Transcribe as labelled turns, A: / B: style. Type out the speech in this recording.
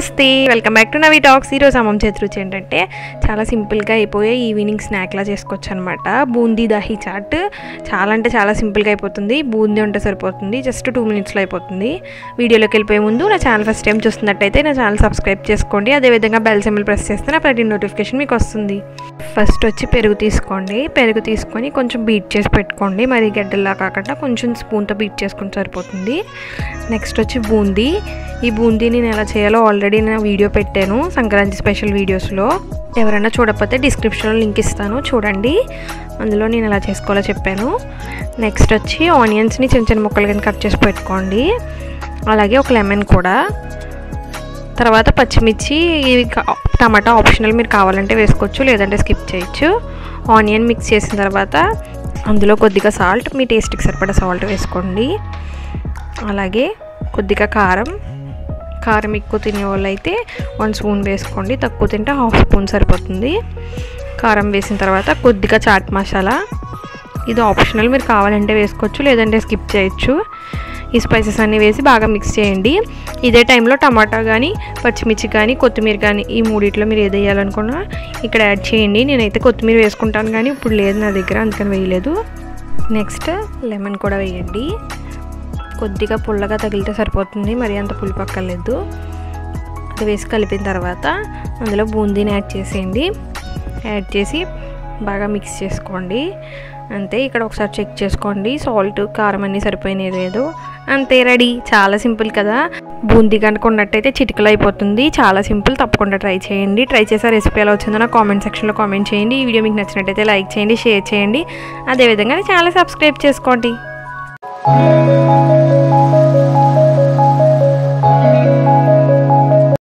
A: నమస్తే welcome back to Navi talks ఈరోజు అమ్మం చేతి రుచి ఏంటంటే చాలా సింపుల్గా అయిపోయే ఈవినింగ్ స్నాక్లా చేసుకోవచ్చు అనమాట బూందీ దహీ చాట్ చాలా అంటే చాలా సింపుల్గా అయిపోతుంది బూందీ ఉంటే సరిపోతుంది జస్ట్ టూ మినిట్స్లో అయిపోతుంది వీడియోలోకి వెళ్ళిపోయే ముందు నా ఛానల్ ఫస్ట్ టైం చూస్తున్నట్టయితే నా ఛానల్ సబ్స్క్రైబ్ చేసుకోండి అదేవిధంగా బెల్ సింబల్ ప్రెస్ చేస్తే నా ప్రతి నోటిఫికేషన్ మీకు వస్తుంది ఫస్ట్ వచ్చి పెరుగు తీసుకోండి పెరుగు తీసుకొని కొంచెం బీట్ చేసి పెట్టుకోండి మరి గడ్డల్లా కాకుండా కొంచెం స్పూన్తో బీట్ చేసుకుని సరిపోతుంది నెక్స్ట్ వచ్చి బూందీ ఈ బూందీ నేను ఎలా చేయాలో ఆల్రెడీ నేను వీడియో పెట్టాను సంక్రాంతి స్పెషల్ వీడియోస్లో ఎవరైనా చూడకపోతే డిస్క్రిప్షన్లో లింక్ ఇస్తాను చూడండి అందులో నేను ఎలా చేసుకోవాలో చెప్పాను నెక్స్ట్ వచ్చి ఆనియన్స్ని చిన్న చిన్న ముక్కలు కింద కట్ చేసి పెట్టుకోండి అలాగే ఒక లెమన్ కూడా తర్వాత పచ్చిమిర్చి ఇవి కా- టమాటా ఆప్షనల్ మీరు కావాలంటే వేసుకోవచ్చు లేదంటే స్కిప్ చేయొచ్చు ఆనియన్ మిక్స్ చేసిన తర్వాత అందులో కొద్దిగా సాల్ట్ మీ టేస్ట్కి సరిపడా సాల్ట్ వేసుకోండి అలాగే కొద్దిగా కారం కారం ఎక్కువ తినే వాళ్ళు అయితే వన్ స్పూన్ వేసుకోండి తక్కువ తింటే హాఫ్ స్పూన్ సరిపోతుంది కారం వేసిన తర్వాత కొద్దిగా చాట్ మసాలా ఇది ఆప్షనల్ మీరు కావాలంటే వేసుకోవచ్చు లేదంటే స్కిప్ చేయొచ్చు ఈ స్పైసెస్ అన్నీ వేసి బాగా మిక్స్ చేయండి ఇదే టైంలో టమాటా కానీ పచ్చిమిర్చి కానీ కొత్తిమీర కానీ ఈ మూడిట్లో మీరు ఏది వేయాలనుకున్నా ఇక్కడ యాడ్ చేయండి నేనైతే కొత్తిమీర వేసుకుంటాను కానీ ఇప్పుడు లేదు నా దగ్గర అందుకని వేయలేదు నెక్స్ట్ లెమన్ కూడా వేయండి కొద్దిగా పుల్లగా తగిలితే సరిపోతుంది మరి అంత పులుపు అక్కర్లేదు అది వేసి కలిపిన తర్వాత అందులో బూందీని యాడ్ చేసేయండి యాడ్ చేసి బాగా మిక్స్ చేసుకోండి అంతే ఇక్కడ ఒకసారి చెక్ చేసుకోండి సాల్ట్ కారం అన్నీ సరిపోయినాయి లేదు అంతే రెడీ చాలా సింపుల్ కదా బూందీ కనుక ఉన్నట్టయితే చిటికలు అయిపోతుంది చాలా సింపుల్ తప్పకుండా ట్రై చేయండి ట్రై చేసే రెసిపీ ఎలా వచ్చిందో నా కామెంట్ సెక్షన్లో కామెంట్ చేయండి ఈ వీడియో మీకు నచ్చినట్టయితే లైక్ చేయండి షేర్ చేయండి అదేవిధంగా చాలా సబ్స్క్రైబ్ చేసుకోండి